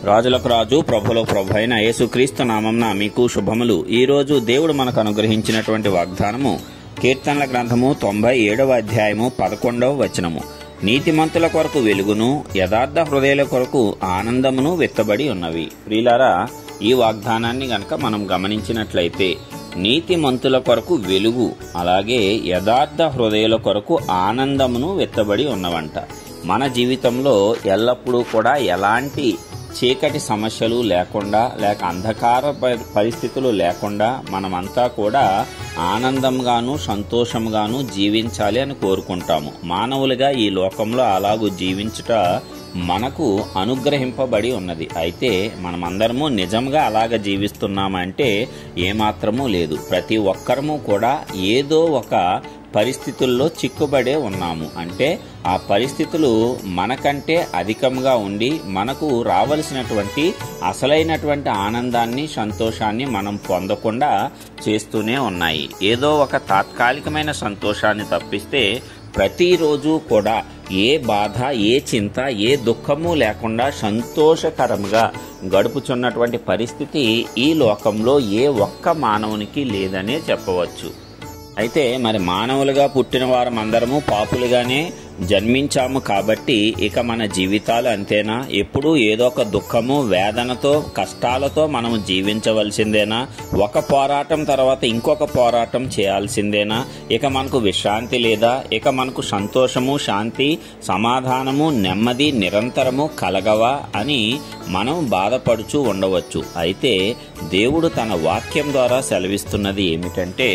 రాజులకు రాజు ప్రభులకు ప్రభు అయిన యేసుక్రీస్తు నామంన మీకు శుభములు ఈ రోజు దేవుడు మనకు అనుగ్రహించినటువంటి వాగ్దానము కీర్తనల గ్రంథము తొంభై ఏడవ అధ్యాయము పదకొండవ వచనము నీతిమంతుల కొరకు వెలుగును యథార్థ హృదయాల కొరకు ఆనందమును వెత్తబడి ఉన్నవి ప్రియులారా ఈ వాగ్దానాన్ని గనక మనం గమనించినట్లయితే నీతిమంతుల కొరకు వెలుగు అలాగే యథార్థ హృదయాల కొరకు ఆనందమును వెత్తబడి ఉన్నవంట మన జీవితంలో ఎల్లప్పుడూ కూడా ఎలాంటి చీకటి సమస్యలు లేకుండా లేక అంధకార ప- పరిస్థితులు లేకుండా మనమంతా కూడా ఆనందంగాను సంతోషంగాను జీవించాలి అని కోరుకుంటాము మానవులుగా ఈ లోకంలో అలాగూ జీవించుట మనకు అనుగ్రహింపబడి ఉన్నది అయితే మనమందరము నిజంగా అలాగ జీవిస్తున్నామంటే ఏమాత్రమూ లేదు ప్రతి ఒక్కరము కూడా ఏదో ఒక పరిస్థితుల్లో చిక్కుబడే ఉన్నాము అంటే ఆ పరిస్థితులు మనకంటే అధికంగా ఉండి మనకు రావలసినటువంటి అసలైనటువంటి ఆనందాన్ని సంతోషాన్ని మనం పొందకుండా చేస్తూనే ఉన్నాయి ఏదో ఒక తాత్కాలికమైన సంతోషాన్ని తప్పిస్తే ప్రతిరోజు కూడా ఏ బాధ ఏ చింత ఏ దుఃఖము లేకుండా సంతోషకరంగా గడుపుచున్నటువంటి పరిస్థితి ఈ లోకంలో ఏ ఒక్క మానవునికి లేదనే చెప్పవచ్చు అయితే మరి మానవులుగా పుట్టిన వారమందరము పాపులుగానే జన్మించాము కాబట్టి ఇక మన జీవితాలు అంతేనా ఎప్పుడూ ఏదో ఒక దుఃఖము వేదనతో కష్టాలతో మనము జీవించవలసిందేనా ఒక పోరాటం తర్వాత ఇంకొక పోరాటం చేయాల్సిందేనా ఇక మనకు విశ్రాంతి లేదా ఇక మనకు సంతోషము శాంతి సమాధానము నెమ్మది నిరంతరము కలగవా అని మనం బాధపడుచూ ఉండవచ్చు అయితే దేవుడు తన వాక్యం ద్వారా సెలవిస్తున్నది ఏమిటంటే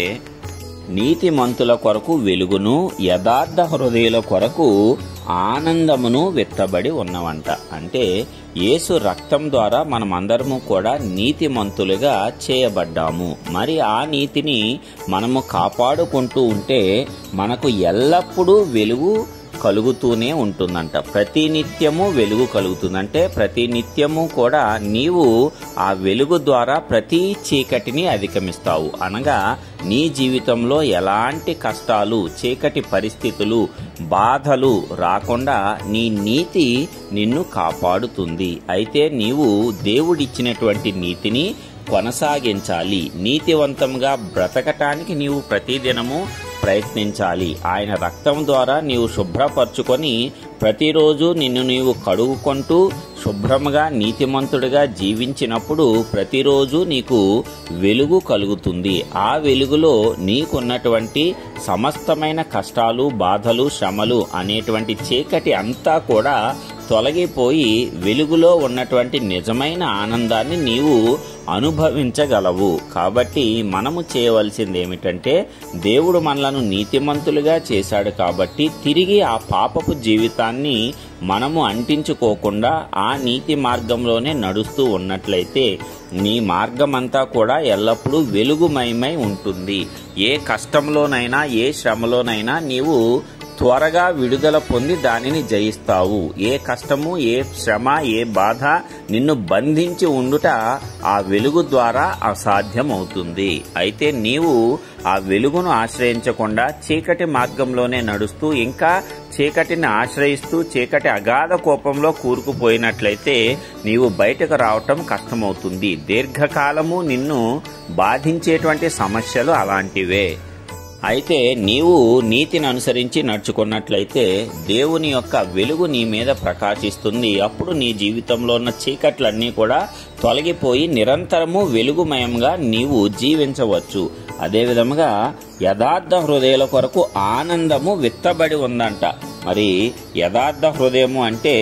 నీతిమంతుల కొరకు వెలుగును యథార్థ హృదయుల కొరకు ఆనందమును వెత్తబడి ఉన్నవంట అంటే యేసు రక్తం ద్వారా మనమందరము కూడా నీతిమంతులుగా చేయబడ్డాము మరి ఆ నీతిని మనము కాపాడుకుంటూ ఉంటే మనకు ఎల్లప్పుడూ వెలుగు కలుగుతూనే ఉంటుందంట ప్రతి నిత్యము వెలుగు కలుగుతుందంటే ప్రతి నిత్యము కూడా నీవు ఆ వెలుగు ద్వారా ప్రతి చీకటిని అధిగమిస్తావు అనగా నీ జీవితంలో ఎలాంటి కష్టాలు చీకటి పరిస్థితులు బాధలు రాకుండా నీ నీతి నిన్ను కాపాడుతుంది అయితే నీవు దేవుడిచ్చినటువంటి నీతిని కొనసాగించాలి నీతివంతంగా బ్రతకటానికి నీవు ప్రతిదినము ప్రయత్నించాలి ఆయన రక్తం ద్వారా నీవు శుభ్రపరచుకొని ప్రతిరోజు నిన్ను నీవు కడుగుకుంటూ శుభ్రముగా నీతిమంతుడిగా జీవించినప్పుడు ప్రతిరోజు నీకు వెలుగు కలుగుతుంది ఆ వెలుగులో నీకున్నటువంటి సమస్తమైన కష్టాలు బాధలు శ్రమలు అనేటువంటి చీకటి అంతా కూడా తొలగిపోయి వెలుగులో ఉన్నటువంటి నిజమైన ఆనందాన్ని నీవు అనుభవించగలవు కాబట్టి మనము చేయవలసింది ఏమిటంటే దేవుడు మనలను నీతిమంతులుగా చేశాడు కాబట్టి తిరిగి ఆ పాపపు జీవితాన్ని మనము అంటించుకోకుండా ఆ నీతి మార్గంలోనే నడుస్తూ ఉన్నట్లయితే నీ మార్గమంతా కూడా ఎల్లప్పుడూ వెలుగుమయమై ఉంటుంది ఏ కష్టంలోనైనా ఏ శ్రమలోనైనా నీవు త్వరగా విడుదల పొంది దానిని జయిస్తావు ఏ కష్టము ఏ శ్రమ ఏ బాధ నిన్ను బంధించి ఉండుట ఆ వెలుగు ద్వారా అసాధ్యమవుతుంది అయితే నీవు ఆ వెలుగును ఆశ్రయించకుండా చీకటి మార్గంలోనే నడుస్తూ ఇంకా చీకటిని ఆశ్రయిస్తూ చీకటి అగాధ కోపంలో కూరుకుపోయినట్లయితే నీవు బయటకు రావటం కష్టమవుతుంది దీర్ఘకాలము నిన్ను బాధించేటువంటి సమస్యలు అలాంటివే అయితే నీవు నీతిని అనుసరించి నడుచుకున్నట్లయితే దేవుని యొక్క వెలుగు నీ మీద ప్రకాశిస్తుంది అప్పుడు నీ జీవితంలో ఉన్న చీకట్లన్నీ కూడా తొలగిపోయి నిరంతరము వెలుగుమయంగా నీవు జీవించవచ్చు అదే విధముగా యథార్థ హృదయాల కొరకు ఆనందము విత్తబడి ఉందంట మరి యథార్థ హృదయము అంటే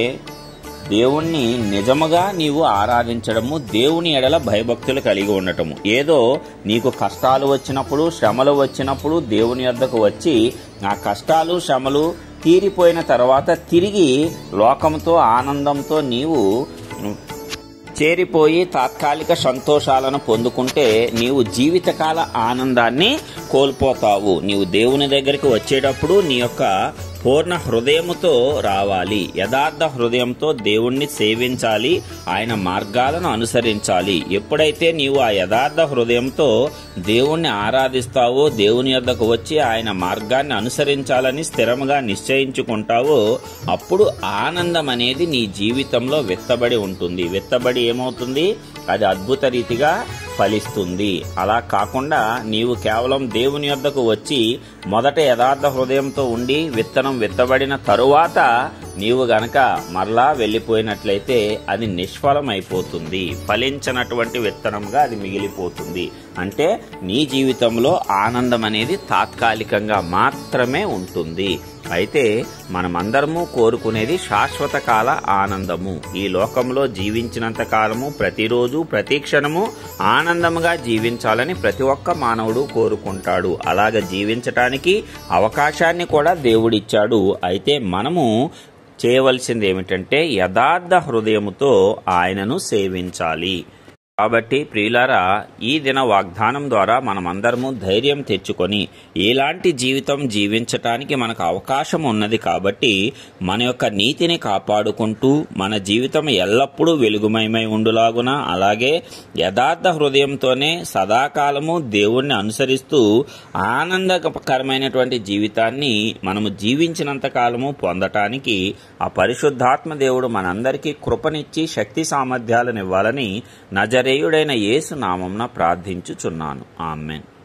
దేవుణ్ణి నిజముగా నీవు ఆరాధించడము దేవుని ఎడల భయభక్తులు కలిగి ఉండటము ఏదో నీకు కష్టాలు వచ్చినప్పుడు శ్రమలు వచ్చినప్పుడు దేవుని వద్దకు వచ్చి ఆ కష్టాలు శ్రమలు తీరిపోయిన తర్వాత తిరిగి లోకంతో ఆనందంతో నీవు చేరిపోయి తాత్కాలిక సంతోషాలను పొందుకుంటే నీవు జీవితకాల ఆనందాన్ని కోల్పోతావు నీవు దేవుని దగ్గరికి వచ్చేటప్పుడు నీ యొక్క పూర్ణ హృదయముతో రావాలి యథార్థ హృదయంతో దేవుణ్ణి సేవించాలి ఆయన మార్గాలను అనుసరించాలి ఎప్పుడైతే నీవు ఆ యథార్థ హృదయంతో దేవుణ్ణి ఆరాధిస్తావో దేవుని యొద్దకు వచ్చి ఆయన మార్గాన్ని అనుసరించాలని స్థిరముగా నిశ్చయించుకుంటావో అప్పుడు ఆనందం అనేది నీ జీవితంలో విత్తబడి ఉంటుంది విత్తబడి ఏమవుతుంది అది అద్భుత రీతిగా ఫలిస్తుంది అలా కాకుండా నీవు కేవలం దేవుని యొద్దకు వచ్చి మొదట యథార్థ హృదయంతో ఉండి విత్తనం విత్తబడిన తరువాత నీవు గనక మరలా వెళ్ళిపోయినట్లయితే అది నిష్ఫలమైపోతుంది ఫలించినటువంటి విత్తనంగా అది మిగిలిపోతుంది అంటే నీ జీవితంలో ఆనందం అనేది తాత్కాలికంగా మాత్రమే ఉంటుంది అయితే మనమందరము కోరుకునేది శాశ్వత కాల ఆనందము ఈ లోకంలో జీవించినంత కాలము ప్రతిరోజు ప్రతి క్షణము ఆనందముగా జీవించాలని ప్రతి ఒక్క మానవుడు కోరుకుంటాడు అలాగ జీవించటానికి అవకాశాన్ని కూడా దేవుడిచ్చాడు అయితే మనము చేయవలసింది ఏమిటంటే యథార్థ హృదయముతో ఆయనను సేవించాలి కాబట్టి ప్రియులారా ఈ దిన వాగ్దానం ద్వారా మనమందరము ధైర్యం తెచ్చుకొని ఎలాంటి జీవితం జీవించటానికి మనకు అవకాశం ఉన్నది కాబట్టి మన యొక్క నీతిని కాపాడుకుంటూ మన జీవితం ఎల్లప్పుడూ వెలుగుమయమై ఉండులాగున అలాగే యథార్థ హృదయంతోనే సదాకాలము దేవుణ్ణి అనుసరిస్తూ ఆనందకరమైనటువంటి జీవితాన్ని మనము జీవించినంత కాలము పొందటానికి ఆ పరిశుద్ధాత్మ దేవుడు మనందరికీ కృపనిచ్చి శక్తి సామర్థ్యాలను ఇవ్వాలని నజరేయుడైన యేసు నామంన ప్రార్థించుచున్నాను ఆమెన్